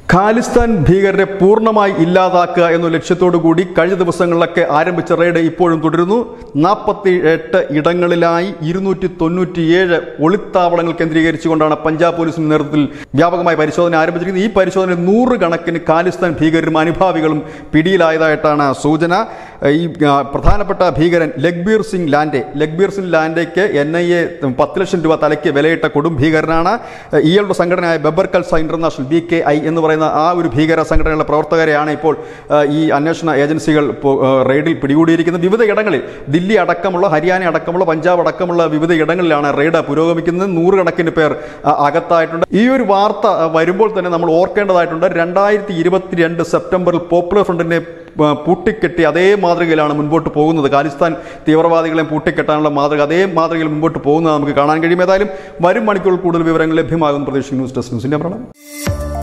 ഖാലിസ്ഥാൻ ഭീകരരെ പൂർണ്ണമായി ഇല്ലാതാക്കുക എന്ന ലക്ഷ്യത്തോടു കൂടി കഴിഞ്ഞ ദിവസങ്ങളിലൊക്കെ ആരംഭിച്ച റെയ്ഡ് ഇപ്പോഴും തുടരുന്നു നാൽപ്പത്തി എട്ട് ഇടങ്ങളിലായി ഇരുന്നൂറ്റി തൊണ്ണൂറ്റിയേഴ് ഒളിത്താവളങ്ങൾ കേന്ദ്രീകരിച്ചുകൊണ്ടാണ് പഞ്ചാബ് പോലീസിന്റെ നേതൃത്വത്തിൽ വ്യാപകമായ പരിശോധന ആരംഭിച്ചിരിക്കുന്നത് ഈ പരിശോധനയിൽ നൂറുകണക്കിന് ഖാലിസ്ഥാൻ ഭീകരരും അനുഭാവികളും പിടിയിലായതായിട്ടാണ് സൂചന ഈ ആ, പ്രധാനപ്പെട്ട ഭീകരൻ ലഗ്ബീർ സിംഗ് ലാൻഡെ ലഗ്ബീർ സിംഗ് ലാൻഡയ്ക്ക് എൻ ഐ എ പത്ത് ലക്ഷം രൂപ തലയ്ക്ക് വിലയിട്ട കൊടും ഭീകരനാണ് ഇയാളുടെ സംഘടനയായ Babbar Khalsa international B K I എന്ന് പറയുന്ന ആ ഒരു ഭീകര സംഘടനയുടെ പ്രവർത്തകരെയാണ് ഇപ്പോൾ ആ, ഈ അന്വേഷണ ഏജൻസികൾ ഇപ്പോൾ, ആ, റെയ്ഡിൽ പിടികൂടിയിരിക്കുന്നത് വിവിധ ഇടങ്ങളിൽ ദില്ലി അടക്കമുള്ള ഹരിയാന അടക്കമുള്ള പഞ്ചാബ് അടക്കമുള്ള വിവിധ ഇടങ്ങളിലാണ് റെയ്ഡ് പുരോഗമിക്കുന്നത് നൂറുകണക്കിന് പേർ ആ, അകത്തായിട്ടുണ്ട് ഈ ഒരു വാർത്ത ആ, വരുമ്പോൾ തന്നെ നമ്മൾ ഓർക്കേണ്ടതായിട്ടുണ്ട് രണ്ടായിരത്തി ഇരുപത്തിരണ്ട് സെപ്റ്റംബറിൽ പോപ്പുലർ ഫ്രണ്ടിനെ ആ, പൂട്ടിക്കെട്ടി അതേ മാതൃകയിലാണ് മുൻപോട്ട് പോകുന്നത് ഖാലിസ്ഥാൻ തീവ്രവാദികളെ പൂട്ടിക്കെട്ടാനുള്ള മാതൃക അതേ മാതൃകയിൽ മുൻപോട്ട് പോകുന്നത് നമുക്ക് കാണാൻ കഴിയും ഏതായാലും വരും മണിക്കൂർ കൂടുതൽ വിവരങ്ങൾ ലഭ്യമാകും പ്രതീക്ഷിക്കുന്നു ന്യൂസ് ഡെസ്ക് ന്യൂസിന്റെ പ്രണയം